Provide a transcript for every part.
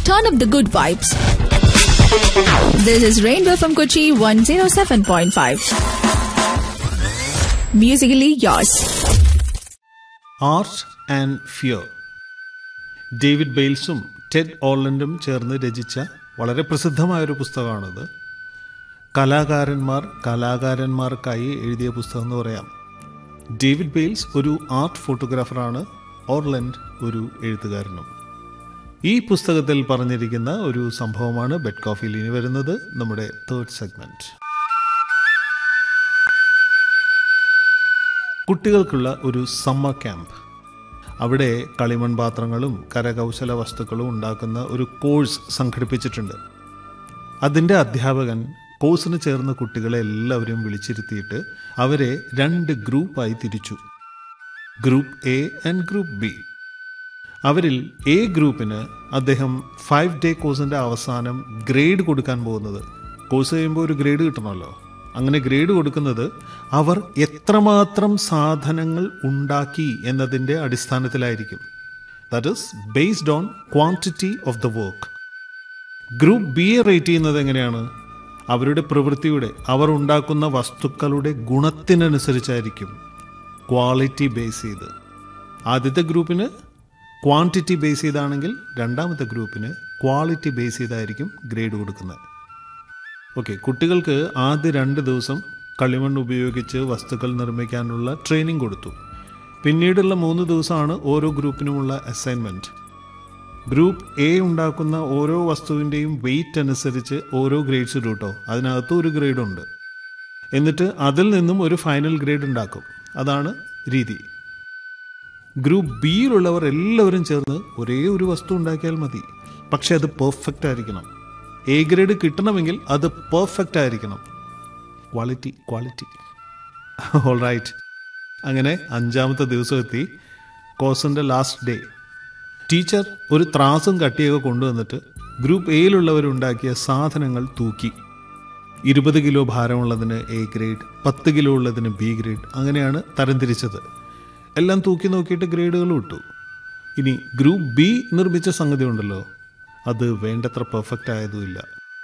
turn up the good vibes. This is Rainbow from Kochi 107.5. Musically yours. Art and fear David ബെയിൽസും Ted ഓർലൻഡും ചേർന്ന് രചിച്ച വളരെ പ്രസിദ്ധമായൊരു പുസ്തകമാണിത് കലാകാരന്മാർ കലാകാരന്മാർക്കായി എഴുതിയ പുസ്തകം എന്ന് പറയാം ഡേവിഡ് ബെയിൽസ് ഒരു ആർട്ട് ഫോട്ടോഗ്രാഫറാണ് ഓർലൻഡ് ഒരു എഴുത്തുകാരനും ഈ പുസ്തകത്തിൽ പറഞ്ഞിരിക്കുന്ന ഒരു സംഭവമാണ് ബെഡ് കോഫിയിൽ ഇനി വരുന്നത് നമ്മുടെ തേർഡ് സെഗ്മെന്റ് കുട്ടികൾക്കുള്ള ഒരു സമ്മർ ക്യാമ്പ് അവിടെ കളിമൺ പാത്രങ്ങളും കരകൗശല വസ്തുക്കളും ഉണ്ടാക്കുന്ന ഒരു കോഴ്സ് സംഘടിപ്പിച്ചിട്ടുണ്ട് അതിൻ്റെ അധ്യാപകൻ കോഴ്സിന് ചേർന്ന കുട്ടികളെ എല്ലാവരും വിളിച്ചിരുത്തിയിട്ട് അവരെ രണ്ട് ഗ്രൂപ്പായി തിരിച്ചു group A and group B അവരിൽ എ ഗ്രൂപ്പിന് അദ്ദേഹം ഫൈവ് ഡേ കോഴ്സിൻ്റെ അവസാനം ഗ്രേഡ് കൊടുക്കാൻ പോകുന്നത് കോഴ്സ് കഴിയുമ്പോൾ ഒരു ഗ്രേഡ് കിട്ടണമല്ലോ അങ്ങനെ ഗ്രേഡ് കൊടുക്കുന്നത് അവർ എത്രമാത്രം സാധനങ്ങൾ ഉണ്ടാക്കി എന്നതിൻ്റെ അടിസ്ഥാനത്തിലായിരിക്കും that is based on quantity of the work group B A rate ചെയ്യുന്നത് എങ്ങനെയാണ് അവരുടെ പ്രവൃത്തിയുടെ അവർ ഉണ്ടാക്കുന്ന വസ്തുക്കളുടെ ഗുണത്തിനനുസരിച്ചായിരിക്കും ക്വാളിറ്റി ബേസ് ചെയ്ത് ആദ്യത്തെ ഗ്രൂപ്പിന് ക്വാണ്ടിറ്റി ബേസ് ചെയ്താണെങ്കിൽ രണ്ടാമത്തെ ഗ്രൂപ്പിന് ക്വാളിറ്റി ബേസ് ചെയ്തായിരിക്കും ഗ്രേഡ് കൊടുക്കുന്നത് ഓക്കെ കുട്ടികൾക്ക് ആദ്യ രണ്ട് ദിവസം കളിമണ്ണ് ഉപയോഗിച്ച് വസ്തുക്കൾ നിർമ്മിക്കാനുള്ള ട്രെയിനിങ് കൊടുത്തു പിന്നീടുള്ള മൂന്ന് ദിവസമാണ് ഓരോ ഗ്രൂപ്പിനുമുള്ള അസൈൻമെൻറ്റ് ഗ്രൂപ്പ് എ ഉണ്ടാക്കുന്ന ഓരോ വസ്തുവിൻ്റെയും വെയിറ്റ് അനുസരിച്ച് ഓരോ ഗ്രേഡ്സ് ഇടും കേട്ടോ അതിനകത്ത് ഒരു ഗ്രേഡ് ഉണ്ട് എന്നിട്ട് അതിൽ നിന്നും ഒരു ഫൈനൽ ഗ്രേഡ് ഉണ്ടാക്കും അതാണ് രീതി ഗ്രൂപ്പ് ബിയിലുള്ളവർ എല്ലാവരും ചേർന്ന് ഒരേ ഒരു വസ്തു ഉണ്ടാക്കിയാൽ മതി പക്ഷെ അത് പെർഫെക്റ്റ് ആയിരിക്കണം എ ഗ്രേഡ് കിട്ടണമെങ്കിൽ അത് പെർഫെക്റ്റ് ആയിരിക്കണം ക്വാളിറ്റി ക്വാളിറ്റി ഓൾ റൈറ്റ് അങ്ങനെ അഞ്ചാമത്തെ ദിവസം എത്തി കോഴ്സിൻ്റെ ലാസ്റ്റ് ഡേ ടീച്ചർ ഒരു ത്രാസും കട്ടിയൊക്കെ കൊണ്ടുവന്നിട്ട് ഗ്രൂപ്പ് എയിലുള്ളവരുണ്ടാക്കിയ സാധനങ്ങൾ തൂക്കി ഇരുപത് കിലോ ഭാരമുള്ളതിന് എ ഗ്രേഡ് പത്ത് കിലോ ഉള്ളതിന് ബി ഗ്രേഡ് അങ്ങനെയാണ് തരംതിരിച്ചത് എല്ലാം തൂക്കി നോക്കിയിട്ട് ഗ്രേഡുകൾ ഇട്ടു ഇനി ഗ്രൂപ്പ് ബി നിർമ്മിച്ച സംഗതി ഉണ്ടല്ലോ അത് വേണ്ടത്ര പെർഫെക്റ്റ് ആയതുമില്ല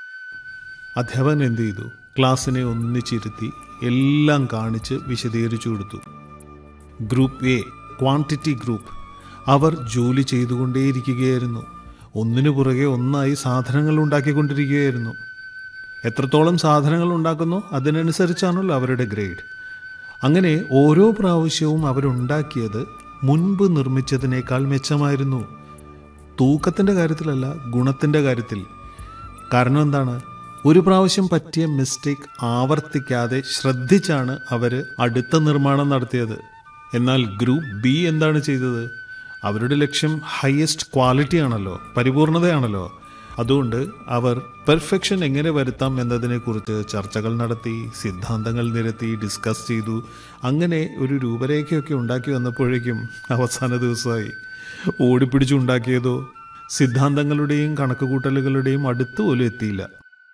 അധ്യാപകൻ എന്ത് ചെയ്തു ക്ലാസ്സിനെ ഒന്നിച്ചിരുത്തി എല്ലാം കാണിച്ച് വിശദീകരിച്ചു കൊടുത്തു ഗ്രൂപ്പ് എ ക്വാണ്ടിറ്റി ഗ്രൂപ്പ് അവർ ജോലി ചെയ്തുകൊണ്ടേയിരിക്കുകയായിരുന്നു ഒന്നിനു പുറകെ ഒന്നായി സാധനങ്ങൾ ഉണ്ടാക്കിക്കൊണ്ടിരിക്കുകയായിരുന്നു എത്രത്തോളം സാധനങ്ങൾ ഉണ്ടാക്കുന്നോ അതിനനുസരിച്ചാണല്ലോ അവരുടെ ഗ്രേഡ് അങ്ങനെ ഓരോ പ്രാവശ്യവും അവരുണ്ടാക്കിയത് മുൻപ് നിർമ്മിച്ചതിനേക്കാൾ മെച്ചമായിരുന്നു തൂക്കത്തിൻ്റെ കാര്യത്തിലല്ല ഗുണത്തിൻ്റെ കാര്യത്തിൽ കാരണം എന്താണ് ഒരു പ്രാവശ്യം പറ്റിയ മിസ്റ്റേക്ക് ആവർത്തിക്കാതെ ശ്രദ്ധിച്ചാണ് അവർ അടുത്ത നിർമ്മാണം നടത്തിയത് എന്നാൽ ഗ്രൂപ്പ് ബി എന്താണ് ചെയ്തത് അവരുടെ ലക്ഷ്യം ഹയസ്റ്റ് ക്വാളിറ്റി ആണല്ലോ പരിപൂർണതയാണല്ലോ അതുകൊണ്ട് അവർ പെർഫെക്ഷൻ എങ്ങനെ വരുത്താം എന്നതിനെക്കുറിച്ച് ചർച്ചകൾ നടത്തി സിദ്ധാന്തങ്ങൾ നിരത്തി ഡിസ്കസ് ചെയ്തു അങ്ങനെ ഒരു രൂപരേഖയൊക്കെ ഉണ്ടാക്കി വന്നപ്പോഴേക്കും അവസാന ദിവസമായി ഓടിപ്പിടിച്ചുണ്ടാക്കിയതോ സിദ്ധാന്തങ്ങളുടെയും കണക്കുകൂട്ടലുകളുടെയും അടുത്ത് പോലും എത്തിയില്ല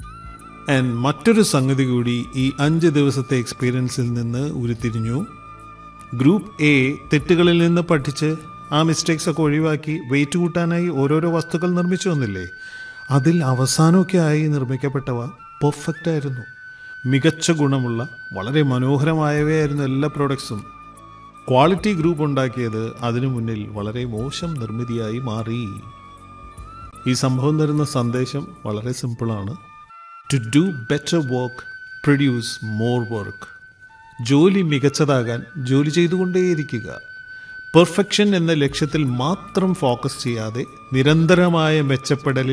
ആൻഡ് മറ്റൊരു സംഗതി കൂടി ഈ അഞ്ച് ദിവസത്തെ എക്സ്പീരിയൻസിൽ നിന്ന് ഉരുത്തിരിഞ്ഞു ഗ്രൂപ്പ് എ തെറ്റുകളിൽ നിന്ന് പഠിച്ച് ആ മിസ്റ്റേക്സ് ഒക്കെ ഒഴിവാക്കി വെയിറ്റ് കൂട്ടാനായി ഓരോരോ വസ്തുക്കൾ നിർമ്മിച്ചു വന്നില്ലേ അതിൽ അവസാനമൊക്കെ ആയി നിർമ്മിക്കപ്പെട്ടവ പെർഫെക്റ്റ് ആയിരുന്നു മികച്ച ഗുണമുള്ള വളരെ മനോഹരമായവയായിരുന്നു എല്ലാ പ്രോഡക്ട്സും ക്വാളിറ്റി ഗ്രൂപ്പ് ഉണ്ടാക്കിയത് അതിനു മുന്നിൽ വളരെ മോശം നിർമ്മിതിയായി മാറി ഈ സംഭവം തരുന്ന സന്ദേശം വളരെ സിമ്പിളാണ് to do better work produce more work ജോലി മികച്ചതാകാൻ ജോലി ചെയ്തുകൊണ്ടേയിരിക്കുക പെർഫെക്ഷൻ എന്ന ലക്ഷ്യത്തിൽ മാത്രം ഫോക്കസ് ചെയ്യാതെ നിരന്തരമായ മെച്ചപ്പെടലിൽ